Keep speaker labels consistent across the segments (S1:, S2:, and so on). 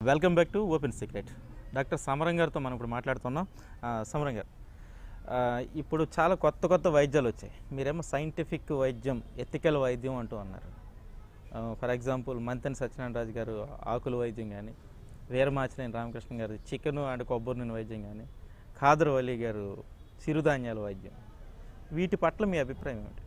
S1: Welcome back to open secret doctor Samaram గారితో మనం ఇప్పుడు మాట్లాడుతున్నాం ఆ, సమరం గారు ఆ, ఇప్పుడు చాలా కొత్త కొత్త వైద్యాలు వచ్చాయి మీరేమో సైంటిఫిక్ వైద్యం ఎథికల్ వైద్యం అంటూ అన్నారు ఫర్ ఎగ్జాంపుల్ మంతెన్ సత్యనారాయణ రాజు గారు ఆకుల వైద్యం కానీ వీరమాచినేని రామకృష్ణ గారు చికెన్ అండ్ కొబ్బరి నూనె వైద్యం కానీ ఖాదర్ వలి గారు చిరుధాన్యాల వైద్యం వీటి పట్ల మీ అభిప్రాయం ఏమిటి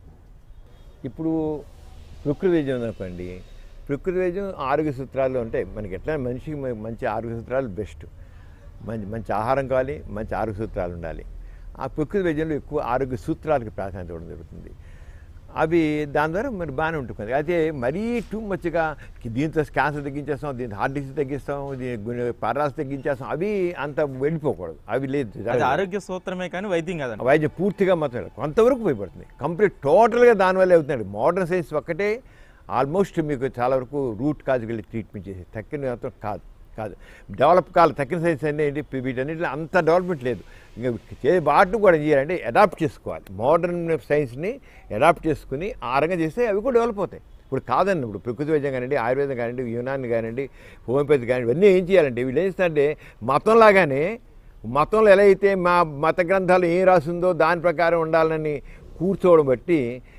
S2: ఇప్పుడు ప్రకృతి వైద్యం ఉందనుకోండి ప్రకృతి వైద్యం ఆరోగ్య సూత్రాలు ఉంటాయి మనకి ఎట్లా మనిషికి మ- మంచి ఆరోగ్య సూత్రాలు బెస్ట్ మంచి మంచి ఆహారం కావాలి మంచి ఆరోగ్య సూత్రాలు ఉండాలి ఆ ప్రకృతి వైద్యంలో ఎక్కువ ఆరోగ్య సూత్రాలకు ప్రాధాన్యత ఇవ్వడం జరుగుతుంది అవి దాని ద్వారా మరి బాగానే ఉంటుంది అయితే మరీ టూ మచ్గా దీంతో క్యాన్సర్ తగ్గించేస్తాం దీంతో హార్ట్ డిసీజ్ తగ్గిస్తాం దీని పారాస్ తగ్గించేస్తాం అవి అంత వెళ్ళిపోకూడదు అవి లేదు
S1: అది ఆరోగ్య సూత్రమే కానీ వైద్యం కాదండి
S2: వైద్యం పూర్తిగా మాత్రం కొంతవరకు భయపడుతుంది కంప్లీట్ టోటల్గా దానివల్ల అవుతున్నాడు మోడర్న్ సైన్స్ ఒక్కటే ఆల్మోస్ట్ మీకు చాలా వరకు రూట్ కాజ్కి వెళ్ళి ట్రీట్మెంట్ చేసి తక్కిన మాత్రం కాదు కాదు డెవలప్ కాదు తక్కిన సైన్స్ అనేది వీటన్నిటిలో అంత డెవలప్మెంట్ లేదు ఇంకా చే వాటిని కూడా ఏం చేయాలంటే అడాప్ట్ చేసుకోవాలి మోడర్న్ సైన్స్ని అడాప్ట్ చేసుకుని ఆ రకంగా చేస్తే అవి కూడా డెవలప్ అవుతాయి ఇప్పుడు కాదండి ఇప్పుడు ప్రకృతి వైద్యం కానివ్వండి ఆయుర్వేదం కానివ్వండి యునాన్ని కానివ్వండి హోమియోపతి కానివ్వండి ఇవన్నీ ఏం చేయాలంటే వీళ్ళు ఏం చేస్తారంటే మతంలాగానే మతంలో ఎలా అయితే మా మత గ్రంథాలు ఏం రాసిందో దాని ప్రకారం ఉండాలని కూర్చోవడం బట్టి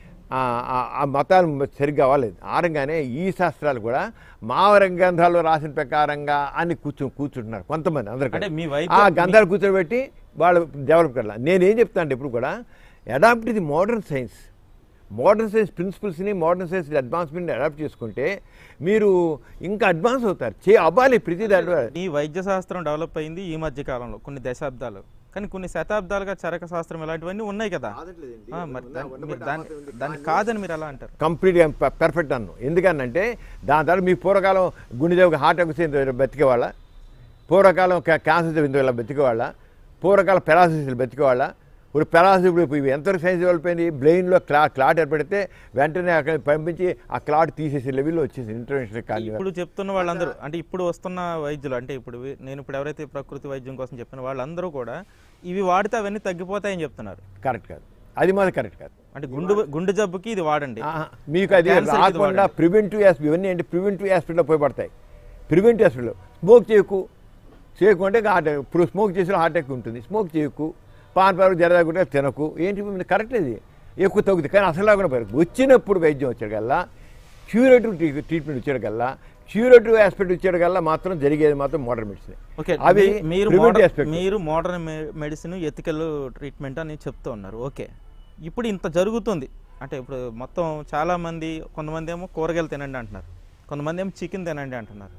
S2: ఆ- ఆ- ఆ మతాలు సరిగ్గా అవ్వలేదు ఆ రంగానే ఈ శాస్త్రాలు కూడా మా గ్రంథాల్లో రాసిన ప్రకారంగా అని కూర్చో కూర్చుంటున్నారు కొంతమంది
S1: అంటే
S2: అందరికీ
S1: మీ
S2: ఆ
S1: వైద్యం
S2: గ్రంథాలు కూర్చోబెట్టి వాళ్ళు డెవలప్ కట్టాలి నేనేం చెప్తాను అంటే ఇప్పుడు కూడా అడాప్ట్ ఇది మోడర్న్ సైన్స్ మోడర్న్ సైన్స్ ప్రిన్సిపల్స్ని మోడర్న్ సైన్స్ అడ్వాన్స్మెంట్ అడాప్ట్ చేసుకుంటే మీరు ఇంకా అడ్వాన్స్ అవుతారు చే అవ్వాలి ప్రతి దాంట్లో
S1: ఈ వైద్య శాస్త్రం డెవలప్ అయింది ఈ మధ్య కాలంలో కొన్ని దశాబ్దాలు కానీ కొన్ని శతాబ్దాలుగా చరక శాస్త్రం ఇలాంటివన్నీ ఉన్నాయి కదా ఆ, మరి దాన్ని- మీరు దాన్ని దాన్ని కాదని మీరు ఎలా అంటారు
S2: కంప్లీట్గా పర్ఫెక్ట్ అన్ను ఎందుకనంటే దాని తర్వాత మీ పూర్వకాలం గుండెదేవుకి హార్ట్ అటాక్ బతికేవాళ్ళ పూర్వకాలం క్యా- క్యాన్సర్ బిందువు బతికేవాళ్ళ పూర్వకాలం పెరాసిస్ బతికేవాళ్ళ ఇప్పుడు పెరాసిస్ ఇప్పుడు ఇవి ఎంతవరకు సైన్స్ డెవలప్ అయింది బ్రెయిన్లో క్లా క్లాట్ ఏర్పడితే వెంటనే అక్కడ పంపించి ఆ క్లాట్ తీసేసే లెవెల్లో వచ్చేసి ఇంటర్నేషనల్ కానీ
S1: ఇప్పుడు చెప్తున్న వాళ్ళందరూ అంటే ఇప్పుడు వస్తున్న వైద్యులు అంటే ఇప్పుడు వి- నేను ఇప్పుడు ఎవరైతే ప్రకృతి వైద్యం కోసం చెప్పిన వాళ్ళందరూ కూడా ఇవి వాడితే అవన్నీ తగ్గిపోతాయని చెప్తున్నారు
S2: కరెక్ట్ కాదు అది మాత్రం కరెక్ట్ కాదు
S1: అంటే గుండు గుండె జబ్బుకి ఇది వాడండి
S2: ఆహా, మీకు అది
S1: Cancer కి ఇది
S2: రాకుండా
S1: వాడండి.
S2: ప్రివెంటివ్ యాస్పెక్ట్ ఇవన్నీ అంటే ప్రివెంటివ్ యాస్పెక్ట్లో పోయబడతాయి ప్రివెంటివ్ యాస్పెక్ట్లో స్మోక్ చేయకు చేయకు అంటే హార్ట్ ఇప్పుడు స్మోక్ చేసిన హార్ట్ అటాక్ ఉంటుంది స్మోక్ చేయకు పాన్ పాలు జరగకుండా తినకు ఏంటి కరెక్ట్ ఇది ఎక్కువ తగ్గుతుంది కానీ అసలు లేకుండా పోయి వచ్చినప్పుడు వైద్యం వచ్చేకల్లా క్యూరేటివ్ ట్రీట్మెంట్ వచ్చేకల్లా క్యూరేటివ్ ఆస్పెక్ట్ వచ్చేకల్లా మాత్రం జరిగేది మాత్రం మోడర్న్ మెడిసిన్
S1: ఓకే
S2: అవి
S1: మీ- మీరు
S2: ప్రివెంటివ్
S1: మోడర్న్
S2: ఆస్పెక్ట్
S1: మీరు మోడర్న్ మెడిసిన్ ఎథికల్ ట్రీట్మెంట్ అని చెప్తూ ఉన్నారు ఓకే ఇప్పుడు ఇంత జరుగుతుంది అంటే ఇప్పుడు మొత్తం చాలా మంది కొంతమంది ఏమో కూరగాయలు తినండి అంటున్నారు కొంతమంది ఏమో చికెన్ తినండి అంటున్నారు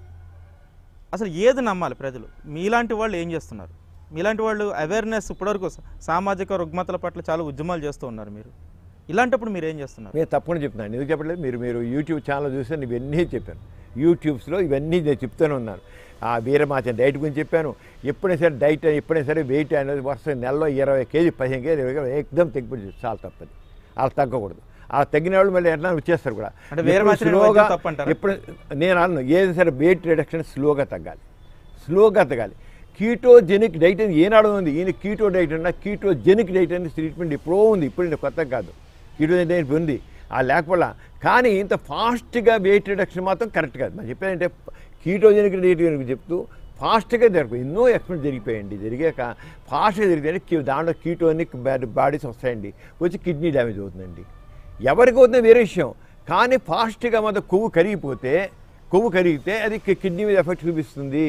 S1: అసలు ఏది నమ్మాలి ప్రజలు మీలాంటి వాళ్ళు ఏం చేస్తున్నారు మీలాంటి వాళ్ళు అవేర్నెస్ ఇప్పటివరకు స- సామాజిక రుగ్మతల పట్ల చాలా ఉద్యమాలు చేస్తూ ఉన్నారు మీరు ఇలాంటప్పుడు మీరు ఏం చేస్తున్నారు
S2: నేను తప్పకుండా చెప్తున్నాను ఎందుకు చెప్పట్లేదు మీరు మీరు యూట్యూబ్ ఛానల్ చూస్తే నేను ఇవన్నీ చెప్పాను యూట్యూబ్స్లో ఇవన్నీ నేను చెప్తూనే ఉన్నాను ఆ వీరమాచం డైట్ గురించి చెప్పాను ఎప్పుడైనా సరే డైట్ ఎప్పుడైనా సరే వెయిట్ అనేది వరుస నెలలో ఇరవై కేజీ పదిహేను కేజీ ఇరవై కేజీ ఎక్దమ్ తగ్గిపోయి చాలా తప్పది అలా తగ్గకూడదు అలా తగ్గిన వాళ్ళు మళ్ళీ ఎట్లా వచ్చేస్తారు కూడా
S1: అంటే వీరమాచిన
S2: ఎప్పుడు
S1: వైద్యం
S2: స్లోగా
S1: తప్పంటారా?
S2: ఎప్పుడు నేను అన్నాను ఏది సరే వెయిట్ రిడక్షన్ స్లోగా తగ్గాలి స్లోగా తగ్గాలి కీటోజెనిక్ డైట్ అని ఏనాడు ఉంది ఈయన కీటో డైట్ అన్న కీటోజెనిక్ డైట్ అని ట్రీట్మెంట్ ఎప్పుడో ఉంది ఇప్పుడు ఇది కొత్త కాదు కీటోజెనిక్ డైట్ ఉంది ఆ లేకపోలా కానీ ఇంత ఫాస్ట్గా వెయిట్ రిడక్షన్ మాత్రం కరెక్ట్ కాదు మనం చెప్పేదంటే కీటోజెనిక్ డైట్ గురించి చెప్తూ ఫాస్ట్గా జరుగు ఎన్నో ఎక్స్పెరిమెంట్ జరిగిపోయండి జరిగాక ఫాస్ట్గా జరిగితే దాంట్లో కీటోనిక్ బాడీస్ వస్తాయండి వచ్చి కిడ్నీ డ్యామేజ్ అవుతుందండి ఎవరికి అవుతుందో వేరే విషయం కానీ ఫాస్ట్గా మాత్రం కొవ్వు కరిగిపోతే కొవ్వు కరిగితే అది కి- కిడ్నీ మీద ఎఫెక్ట్ చూపిస్తుంది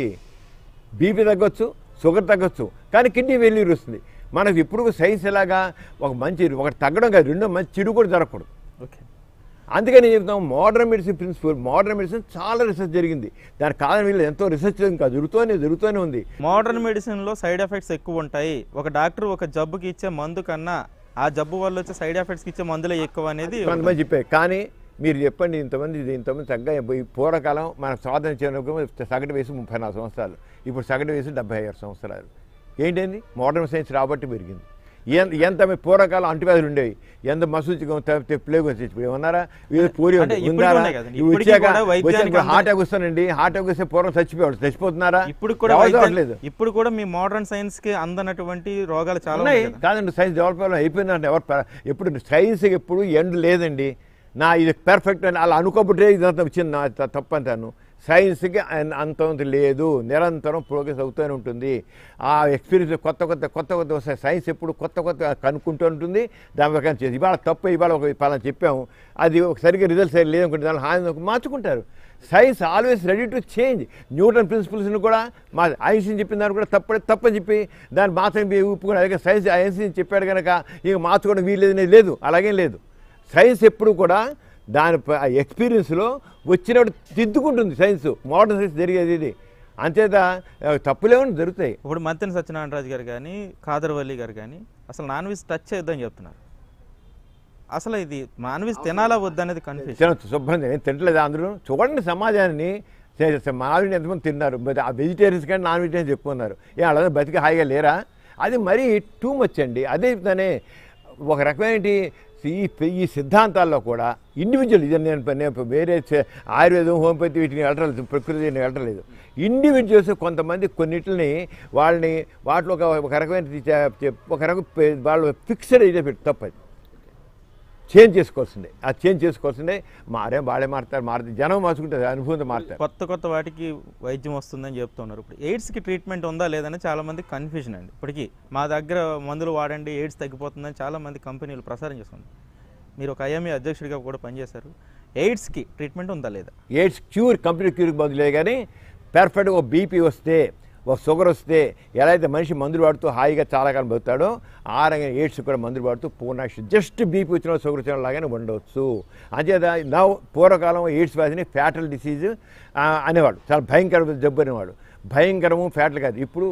S2: బీపీ తగ్గొచ్చు షుగర్ తగ్గొచ్చు కానీ కిడ్నీ వెల్యూరు వస్తుంది మనకు ఇప్పుడు సైన్స్ ఎలాగా ఒక మంచి ఒకటి తగ్గడం కాదు రెండో మంచి చెడు కూడా జరగకూడదు
S1: ఓకే
S2: అందుకని చెప్తాం modern medicine principle modern medicine చాలా రీసెర్చ్ జరిగింది దాని కాదని వీళ్ళు ఎంతో రీసెర్చ్ ఇంకా జరుగుతూనే జరుగుతూనే ఉంది
S1: మోడర్న్ మెడిసిన్లో సైడ్ ఎఫెక్ట్స్ ఎక్కువ ఉంటాయి ఒక డాక్టర్ ఒక జబ్బుకి ఇచ్చే మందు కన్నా ఆ జబ్బు వల్ల వచ్చే సైడ్ ఎఫెక్ట్స్కి ఇచ్చే మందులే ఎక్కువ అనేది
S2: కొంతమంది చెప్పారు కానీ మీరు చెప్పండి ఇంతమంది ఇది ఇంతమంది తగ్గ ఈ పూర్వకాలం మన స్వాతంత్రం చేయడానికి సగటు వయసు ముప్పై నాలుగు సంవత్సరాలు ఇప్పుడు సగటు వయసు డెబ్బై ఆరు సంవత్సరాలు ఏంటండి మోడర్న్ సైన్స్ రాబట్టి పెరిగింది ఎంత ఎంత మీ పూర్వకాలం అంటువ్యాధులు ఉండేవి ఎంత మసూచికం ప్లేగ్ వచ్చి ఇప్పుడు ఏమన్నారా వీళ్ళు పోలియో
S1: అంటే
S2: ఉంది.
S1: ఇప్పటికీ
S2: ఉందారా
S1: ఉన్నాయి కదండి.
S2: ఇవి
S1: ఇప్పటికీ
S2: వచ్చాక
S1: కూడా వైద్యానికి
S2: వచ్చాక హార్ట్
S1: అందరూ-
S2: అటాక్ వస్తానండి హార్ట్ అటాక్ వస్తే పూర్వం చచ్చిపోయాడు చచ్చిపోతున్నారా
S1: ఇప్పుడు కూడా
S2: ఎవరు
S1: వైద్యం-
S2: చావట్లేదు.
S1: ఇప్పుడు కూడా మీ మోడర్న్ సైన్స్ కి అందనటువంటి రోగాలు చాలా
S2: ఉన్నాయి
S1: ఉన్నాయి కదా.
S2: కాదండి సైన్స్ డెవలప్ అయిపోయిందంటే ఎవరు ప- ఎప్పుడు సైన్స్ ఎప్పుడు ఎండ్ లేదండి నా ఇది పెర్ఫెక్ట్ అని అలా అనుకోబట్టే ఇదంతా వచ్చింది నా త- తప్పు అంటాను సైన్స్కి అన్- అంత లేదు నిరంతరం ప్రోగ్రెస్ అవుతూనే ఉంటుంది ఆ ఎక్స్పీరియన్స్ కొత్త కొత్త కొత్త కొత్త వస్తాయి సైన్స్ ఎప్పుడు కొత్త కొత్త కనుక్కుంటూ ఉంటుంది దాని ప్రకారం చేసి ఇవాళ తప్పు ఇవాళ ఒక పలానా చెప్పాము అది ఒక సరిగ్గా రిజల్ట్ సరి లేదనుకుంటే దాని హాని మార్చుకుంటారు science always ready to change Newton ప్రిన్సిపల్స్ని కూడా మా ఐన్స్టీన్ చెప్పిన దాన్ని కూడా తప్ప తప్పని చెప్పి దాన్ని మాత్రం ఒప్పుకుని అలాగే సైన్స్ ఐన్స్టీన్ చెప్పాడు కనుక ఇక మార్చుకోవడం వీల్లేదనేది లేదు అలాగేం లేదు సైన్స్ ఎప్పుడు కూడా దాని ప- ఆ ఎక్స్పీరియన్స్లో వచ్చినప్పుడు దిద్దుకుంటుంది సైన్స్ మోడర్న్ సైన్స్ జరిగేది ఇది అంతేత ఆ, తప్పులేమని జరుగుతాయి
S1: ఇప్పుడు మంతెన సత్యనారాయణరాజు గారు కానీ కాదర్వల్లి గారు కానీ అసలు నాన్ వెజ్ టచ్ చేయొద్దని చెప్తున్నారు అసలు ఇది నాన్ వెజ్ తినాలా వద్దనేది కన్ఫ్యూజన్
S2: తినొచ్చు శుభ్రంగా ఏం తింటలేదు అందరూ చూడండి సమాజాన్ని మావిని ఎంతమంది తిన్నారు బట్ ఆ వెజిటేరియన్స్ కానీ నాన్ వెజిటేరియన్స్ ఎక్కువ ఉన్నారు ఏ అలా బతికి హాయిగా లేరా అది మరీ టూ మచ్ అండి అదే చెప్తానే ఒక రకమైన ఈ ఈ సిద్ధాంతాల్లో కూడా ఇండివిజువల్ ఇది నేను నేను వేరే చే- ఆయుర్వేదం హోమియోపతి వీటిని వెళ్ళలేదు ప్రకృతి వెళ్ళలేదు ఇండివిజువల్స్ కొంతమంది కొన్నిటిని వాళ్ళని వాటిలో ఒక ఒక రకమైన చే- చే- ఒక రకం పే- వాళ్ళు ఫిక్స్డ్ అయితే పెట్టి తప్పది చేంజ్ చేసుకోవాల్సిందే ఆ చేంజ్ చేసుకోవాల్సిందే మారే వాళ్ళే మారుతారు మారుతారు జనం మార్చుకుంటారు అనుభవంతో మారుతారు
S1: కొత్త కొత్త వాటికి వైద్యం వస్తుందని చెప్తున్నారు ఇప్పుడు ఎయిడ్స్కి ట్రీట్మెంట్ ఉందా లేదని చాలా మంది కన్ఫ్యూజన్ అండి ఇప్పటికీ మా దగ్గర మందులు వాడండి ఎయిడ్స్ తగ్గిపోతుందని చాలా మంది కంపెనీలు ప్రసారం చేస్తుంది మీరు ఒక ఐఎంఏ అధ్యక్షుడిగా కూడా పనిచేశారు ఎయిడ్స్కి ట్రీట్మెంట్ ఉందా లేదా
S2: ఎయిడ్స్ క్యూర్ కంప్లీట్ క్యూర్ బదులే కానీ పర్ఫెక్ట్గా ఒక బీపీ వస్తే ఒక షుగర్ వస్తే ఎలా అయితే మనిషి మందులు వాడుతూ హాయిగా చాలా కాలం బతుకుతాడో ఆ రంగా ఎయిడ్స్ కూడా మందులు వాడుతూ పూర్ణాక్షి జస్ట్ బీపీ వచ్చిన షుగర్ వచ్చిన లాగానే ఉండవచ్చు అంచేత నా పూర్వకాలం ఎయిడ్స్ వ్యాధిని ఫ్యాటల్ డిసీజ్ అనేవాడు చాలా భయంకర జబ్బు అనేవాడు భయంకరము ఫ్యాటల్ కాదు ఇప్పుడు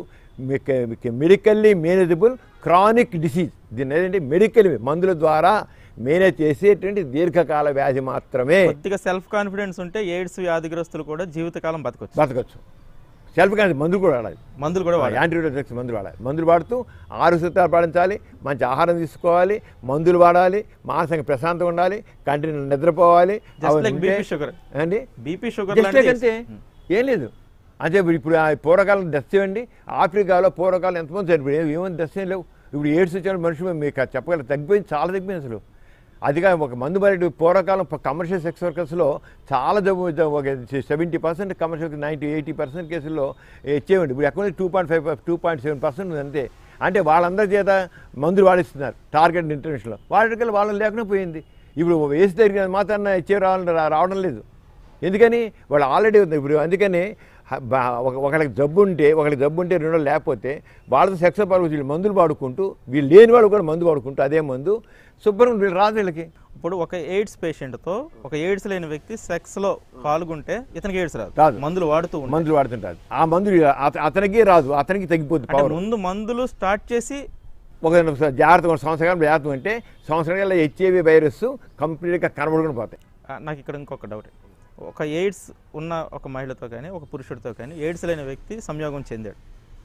S2: మెడికల్లీ మేనేజబుల్ క్రానిక్ డిసీజ్ దీన్ని ఏదంటే మెడికల్ మందుల ద్వారా మేనేజ్ చేసేటువంటి దీర్ఘకాల వ్యాధి మాత్రమే
S1: కొద్దిగా సెల్ఫ్ కాన్ఫిడెన్స్ ఉంటే ఎయిడ్స్ వ్యాధిగ్రస్తులు కూడా జీవితకాలం బతకొచ్చు
S2: బతకచ్చు సెల్ఫ్ కానీ మందులు కూడా వాడాలి
S1: మందులు కూడా వాడాలి
S2: యాంటీబయోటిక్స్ మందులు వాడాలి మందులు వాడుతూ ఆరు సూత్రాలు పాటించాలి మంచి ఆహారం తీసుకోవాలి మందులు వాడాలి మానసికంగా ప్రశాంతంగా ఉండాలి కంటిన్యూ నిద్రపోవాలి
S1: జస్ట్
S2: అవన్నీ
S1: లైక్
S2: ఉంటే-
S1: బీపీ షుగర్
S2: అండి
S1: బీపీ షుగర్
S2: జస్ట్ లైక్ అంతే ఏం లేదు అంటే ఇప్పుడు ఇప్పుడు ఆ పూర్వకాలం దశ ఇవ్వండి ఆఫ్రికాలో పూర్వకాలం ఎంతమంది చనిపోయి ఏమైనా దశ ఏం లేవు ఇప్పుడు ఎయిడ్స్ వచ్చిన మనుషులు మీకు అది చెప్పగలరు తగ్గిపోయింది చాలా తగ్గిపోయింది అసలు అదిగా ఒక మందు మరి పూర్వకాలం కమర్షియల్ సెక్స్ వర్కర్స్లో చాలా జబ్బు ఒక seventy percent commercial ninety eighty percent కేసుల్లో ఇచ్చేవండి ఇప్పుడు ఎక్కడ two point five two point seven percent ఉంది అంతే అంటే వాళ్ళందరి చేత మందులు వాడిస్తున్నారు టార్గెట్ ఇంటర్నేషనల్లో వాటికి వాళ్ళని లేకుండా పోయింది ఇప్పుడు వేసి జరిగిన మాత్రాన ఇచ్చే రావాలని రా- రావడం లేదు ఎందుకని వాళ్ళు ఆల్రెడీ ఉంది ఇప్పుడు అందుకని హ- బా- ఒక ఒకళ్ళకి జబ్బు ఉంటే ఒకళ్ళకి జబ్బు ఉంటే రెండో లేకపోతే వాళ్ళతో సెక్స్ పాలు వీళ్ళు మందులు వాడుకుంటూ వీళ్ళు లేని వాళ్ళు కూడా మందు వాడుకుంటూ అదే మందు శుభ్రం వీళ్ళు రాదు వీళ్ళకి
S1: ఇప్పుడు ఒక ఎయిడ్స్ పేషెంట్తో ఒక ఎయిడ్స్ లేని వ్యక్తి సెక్స్లో పాల్గొంటే ఇతనికి ఎయిడ్స్ రాదు
S2: రాదు.
S1: మందులు వాడుతూ ఉంటాడు
S2: మందులు వాడుతుంటారు ఆ మందులు అత- అతనికి రాదు అతనికి తగ్గిపోద్ది
S1: అంటే
S2: పవర్
S1: ముందు మందులు స్టార్ట్ చేసి
S2: ఒక జాగ్రత్తగా సంవత్సరం జాగ్రత్త అంటే సంవత్సరం కల్లా హెచ్ఐవి వైరస్ కంప్లీట్గా కనబడుకుని పోతాయి
S1: ఆ, నాకు ఇక్కడ ఇంకొక డౌట్ ఒక ఎయిడ్స్ ఉన్న ఒక మహిళతో కానీ ఒక పురుషుడితో కానీ ఎయిడ్స్ లేని వ్యక్తి సంయోగం చెందాడు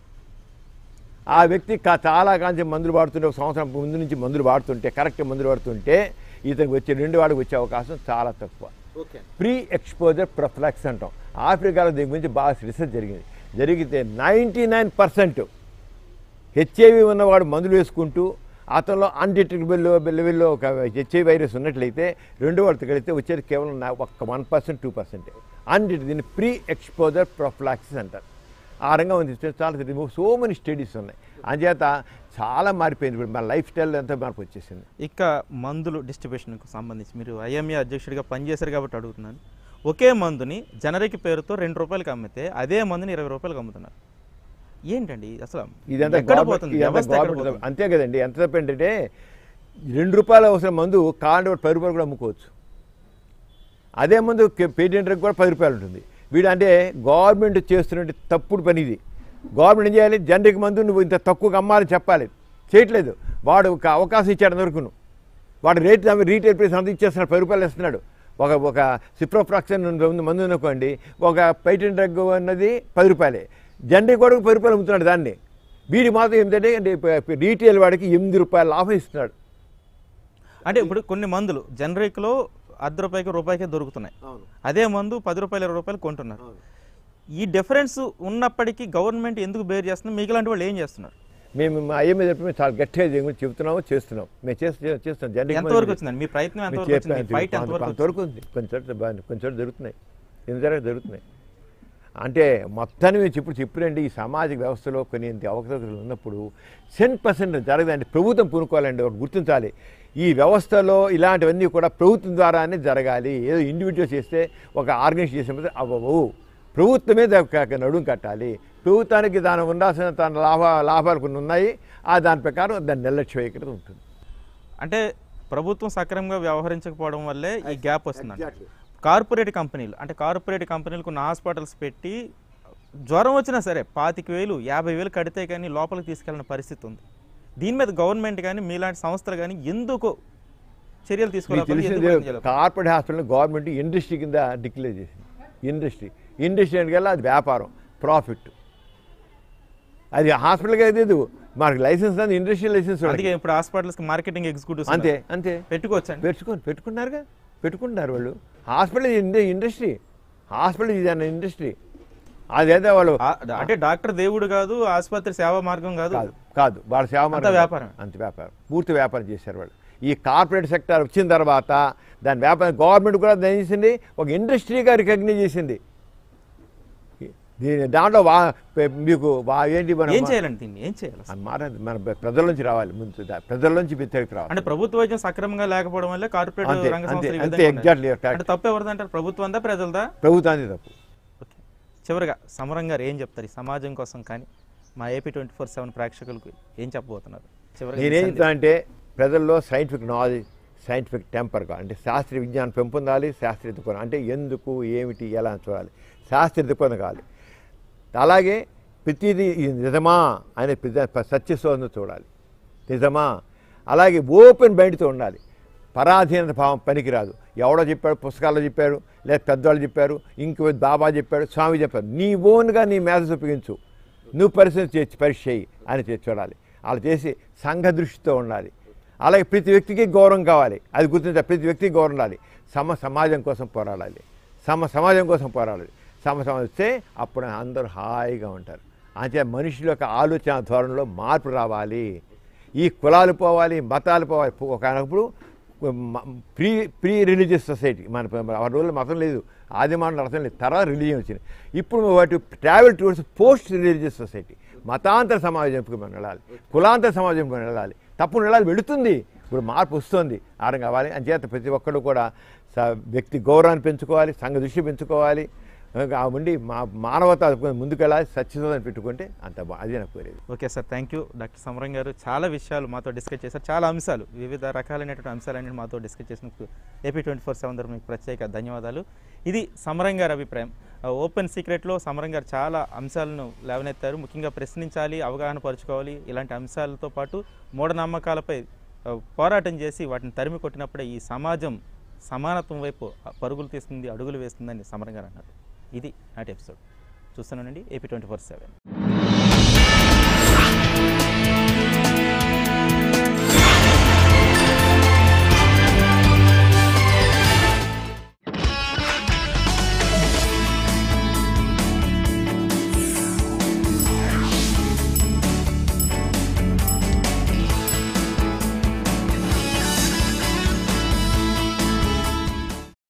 S2: ఆ వ్యక్తి కా- చాలా కాంచి మందులు వాడుతుంటే ఒక సంవత్సరం ముందు నుంచి మందులు వాడుతుంటే కరెక్ట్ మందులు వాడుతుంటే ఇతనికి వచ్చే రెండు వాడికి వచ్చే అవకాశం చాలా తక్కువ
S1: ఓకే
S2: ప్రీ ఎక్స్పోజర్ ప్రొఫ్లాక్స్ అంటాం ఆఫ్రికాలో దీని గురించి బాగా రీసెర్చ్ జరిగింది జరిగితే నైంటీ నైన్ పర్సెంట్ హెచ్ఐవి ఉన్నవాడు మందులు వేసుకుంటూ అతనిలో అన్డిటెక్టబుల్ లెవెల్లో ఒక హెచ్ఐవి వైరస్ ఉన్నట్లయితే రెండు వాళ్ళతో కలిస్తే వచ్చేది కేవలం నా- ఒక్క వన్ పర్సెంట్ టూ పర్సెంట్ అన్డిట్ దీన్ని ప్రీ ఎక్స్పోజర్ ప్రొఫ్లాక్సిస్ అంటారు ఆ రంగం ఉంది చాలా సో మెనీ స్టడీస్ ఉన్నాయి అంచేత చాలా మారిపోయింది ఇప్పుడు మన లైఫ్ స్టైల్ అంతా మార్పు వచ్చేసింది
S1: ఇక మందులు డిస్ట్రిబ్యూషన్కు సంబంధించి మీరు ఐఎంఏ అధ్యక్షుడిగా పనిచేశారు కాబట్టి అడుగుతున్నాను ఒకే మందుని జనరిక్ పేరుతో రెండు రూపాయలకి అమ్మితే అదే మందుని ఇరవై రూపాయలకి అమ్ముతున్నారు ఏంటండి అసలు
S2: ఇదంతా
S1: ఎక్కడ
S2: గవర్నమెంట్-
S1: పోతుంది
S2: ఇదంతా
S1: వ్యవస్థ ఎక్కడ
S2: గవర్నమెంట్
S1: పోతుంది?
S2: అంతే కదండి ఎంత తప్పు ఏంటంటే రెండు రూపాయలు అవసరం మందు కాండి పది రూపాయలు కూడా అమ్ముకోవచ్చు అదే మందు పేటెంట్ కూడా పది రూపాయలు ఉంటుంది వీడు అంటే గవర్నమెంట్ చేస్తున్న తప్పుడు పని ఇది గవర్నమెంట్ ఏం చేయాలి జనరిక్ మందు నువ్వు ఇంత తక్కువగా అమ్మాలని చెప్పాలి చేయట్లేదు వాడు ఒక అవకాశం ఇచ్చాడు అందరికీ వాడు రేట్ రీటైల్ ప్రైస్ అంత ఇచ్చేస్తున్నాడు పది రూపాయలు ఇస్తున్నాడు ఒక ఒక సిప్రోఫ్రాక్షన్ ఉంది మందు అనుకోండి ఒక పైటెంట్ డ్రగ్ అన్నది పది రూపాయలే జనరిక్ కూడా పది రూపాయలు అమ్ముతున్నాడు దాన్ని వీడి మాత్రం ఏంటంటే అంటే రీటైల్ వాడికి ఎనిమిది రూపాయల లాభం ఇస్తున్నాడు
S1: అంటే ఇప్పుడు కొన్ని మందులు జనరిక్లో అర్ధ రూపాయికి రూపాయికే దొరుకుతున్నాయి అదే మందు పది రూపాయలు ఇరవై రూపాయలు కొంటున్నారు ఈ డిఫరెన్స్ ఉన్నప్పటికీ గవర్నమెంట్ ఎందుకు బేర్ చేస్తుంది మిగిలిన వాళ్ళు ఏం చేస్తున్నారు
S2: మేము మా అయ్య మీద చెప్పి మేము చాలా గట్టిగా దీని గురించి చెప్తున్నాము చేస్తున్నాం మేము చేస్తూ చేస్తాం జనరిక్
S1: ఎంతవరకు వచ్చిందండి మీ ప్రయత్నం ఎంతవరకు వచ్చింది ఫైట్ ఎంతవరకు వచ్చింది?
S2: కొంతవరకు ఉంది కొంచెం చోట్ల బాగా కొన్ని చోట్ల జరుగుతున్నాయి ఎన్ని జరగ జరుగుతున్నాయి అంటే మొత్తాన్ని మేము ఇప్పుడు చెప్పినండి ఈ సామాజిక వ్యవస్థలో కొన్ని ఇంత అవకతవకలు ఉన్నప్పుడు సెన్ పర్సెంట్ జరగదండి ప్రభుత్వం పూనుకోవాలండి ఒకటి గుర్తించాలి ఈ వ్యవస్థలో ఇలాంటివన్నీ కూడా ప్రభుత్వం ద్వారానే జరగాలి ఏదో ఇండివిజువల్ చేస్తే ఒక ఆర్గనైజ్ చేసినప్పుడు అవ్వవు ప్రభుత్వమే దానికి నడుం కట్టాలి ప్రభుత్వానికి దాని ఉండాల్సిన తన లాభ లాభాలు కొన్ని ఉన్నాయి ఆ దాని ప్రకారం దాని నిర్లక్ష్య వైఖరి ఉంటుంది
S1: అంటే ప్రభుత్వం సక్రమంగా వ్యవహరించకపోవడం వల్లే ఈ గ్యాప్ వస్తుందండి
S2: Exactly.
S1: కార్పొరేట్ కంపెనీలు అంటే కార్పొరేట్ కంపెనీలు కొన్ని హాస్పిటల్స్ పెట్టి జ్వరం వచ్చినా సరే పాతిక వేలు యాభై వేలు కడితే కానీ లోపలికి తీసుకెళ్ళిన పరిస్థితి ఉంది దీని మీద గవర్నమెంట్ కానీ మీలాంటి సంస్థలు కానీ ఎందుకు చర్యలు
S2: మీకు
S1: తీసుకోవాలి
S2: తెలిసిందే కార్పొరేట్ హాస్పిటల్ గవర్నమెంట్ ఇండస్ట్రీ కింద డిక్లేర్ చేసింది ఇండస్ట్రీ ఇండస్ట్రీ అంటే కల్లా అది వ్యాపారం ప్రాఫిట్ అది హాస్పిటల్కి అయితే ఇది మనకి లైసెన్స్ అంది ఇండస్ట్రీ లైసెన్స్ వాళ్ళకి.
S1: అందుకే ఇప్పుడు హాస్పిటల్స్కి మార్కెటింగ్ ఎగ్జిక్యూటివ్స్
S2: అంతే అంతే
S1: పెట్టుకోవచ్చండి
S2: పెట్టుకొని పెట్టుకున్నారుగా పెట్టుకుంటున్నారు వాళ్ళు హాస్పిటల్ ఇది ఇండస్ట్రీ హాస్పిటల్ ఇది అన్న ఇండస్ట్రీ అదేదో వాళ్ళు
S1: ఆ- అంటే డాక్టర్ దేవుడు కాదు ఆసుపత్రి సేవా మార్గం కాదు
S2: కాదు కాదు వాళ్ళ సేవ
S1: అంతా వ్యాపారమే.
S2: అంత వ్యాపారం పూర్తి వ్యాపారం చేశారు వాళ్ళు ఈ కార్పొరేట్ సెక్టర్ వచ్చిన తర్వాత దాని వ్యాపారం గవర్నమెంట్ కూడా దాన్ని చేసింది ఒక ఇండస్ట్రీగా రికగ్నైజ్ చేసింది దీని దాంట్లో వా పె- మీకు వా ఏంటి మన
S1: ఏం చేయాలండి దీన్ని ఏం చేయాలి అసలు?
S2: మన మార- మన ప్రజల నుంచి రావాలి ముందు దా- ప్రజల నుంచి వ్యతిరేకత రావాలి
S1: అంటే ప్రభుత్వ వైద్యం సక్రమంగా లేకపోవడం వల్ల కార్పొరేట్
S2: అంతే,
S1: రంగ
S2: అంతే,
S1: సంస్థలు ఈ
S2: అంతే,
S1: విధంగా ఉన్నాయి.
S2: exactly, correct.
S1: అంటే తప్పు ఎవరిదంటారు ప్రభుత్వందా ప్రజలదా
S2: ప్రభుత్వానికి తప్పు
S1: ఓకే చివరిగా సమరం గారు ఏం చెప్తారు ఈ సమాజం కోసం కానీ మా ఏపీ ట్వంటీ ఫోర్ సెవెన్ ప్రేక్షకులకు ఏం చెప్పబోతున్నారు చివరిగా
S2: నేనేం
S1: మీ
S2: చెప్తా అంటే ప్రజల్లో సైంటిఫిక్ నాలెడ్జ్ సైంటిఫిక్ టెంపర్గా అంటే శాస్త్రీయ విజ్ఞానం పెంపొందాలి శాస్త్రీయ దృక్పథం అంటే ఎందుకు ఏమిటి ఎలా అని చూడాలి శాస్త్రీయ దృక్పథం కావాలి అలాగే ప్రతిదీ ఇది నిజమా అనే ప్రతి- సత్యశోధన చూడాలి నిజమా అలాగే ఓపెన్ మైండ్తో ఉండాలి పరాధీనత భావం పనికిరాదు ఎవడో చెప్పాడు పుస్తకాల్లో చెప్పారు లేదా పెద్దవాళ్ళు చెప్పారు ఇంకో బాబా చెప్పాడు స్వామి చెప్పారు నీ ఓన్గా నీ మేధస్ ఉపయోగించు నువ్వు పరిస్థితి చేసి పరీక్ష చేయి అని చేసి చూడాలి అలా చేసి సంఘ దృష్టితో ఉండాలి అలాగే ప్రతి వ్యక్తికి గౌరవం కావాలి అది గుర్తించాలి ప్రతి వ్యక్తికి గౌరవం ఉండాలి సమ సమాజం కోసం పోరాడాలి సమ సమాజం కోసం పోరాడాలి సమ సమాజం వస్తే అప్పుడు అందరూ హాయిగా ఉంటారు అంటే మనుషుల యొక్క ఆలోచన ధోరణిలో మార్పు రావాలి ఈ కులాలు పోవాలి మతాలు పోవాలి ఒకనప్పుడు ప్రీ ప్రీ రిలీజియస్ సొసైటీ మన ఆ రోజుల్లో మతం లేదు ఆది మాటలు అర్థం లేదు తర్వాత రిలీజియన్ వచ్చింది ఇప్పుడు వాటి travel towards post religious society మతాంతర సమాజంకి మనం వెళ్ళాలి కులాంతర సమాజంకి మనం వెళ్ళాలి తప్పు వెళ్ళాలి వెళుతుంది ఇప్పుడు మార్పు వస్తుంది ఆరం కావాలి అంచేత ప్రతి ఒక్కరు కూడా స- వ్యక్తి గౌరవాన్ని పెంచుకోవాలి సంఘ దృష్టి పెంచుకోవాలి ఆ ఉండి మా మానవత ముందుకెళ్ళాలి సత్యశోధన పెట్టుకుంటే అంత బా అది నాకు కోరేది
S1: okay sir thank you doctor Samaram గారు చాలా విషయాలు మాతో డిస్కస్ చేశారు చాలా అంశాలు వివిధ రకాలైనటువంటి అంశాలన్నీ మాతో డిస్కస్ చేసినందుకు ఏపీ ట్వంటీ ఫోర్ సెవెన్ తరఫున మీకు ప్రత్యేక ధన్యవాదాలు ఇది సమరం గారి అభిప్రాయం ఆ, ఓపెన్ సీక్రెట్లో సమరం గారు చాలా అంశాలను లేవనెత్తారు ముఖ్యంగా ప్రశ్నించాలి అవగాహన పరుచుకోవాలి ఇలాంటి అంశాలతో పాటు మూఢనమ్మకాలపై ఆ, పోరాటం చేసి వాటిని తరిమి కొట్టినప్పుడే ఈ సమాజం సమానత్వం వైపు పరుగులు తీస్తుంది అడుగులు వేస్తుందని సమరం గారు అన్నారు ఇది నాటి ఎపిసోడ్ చూస్తున్నానండి ఏపీ ట్వంటీ ఫోర్ సెవెన్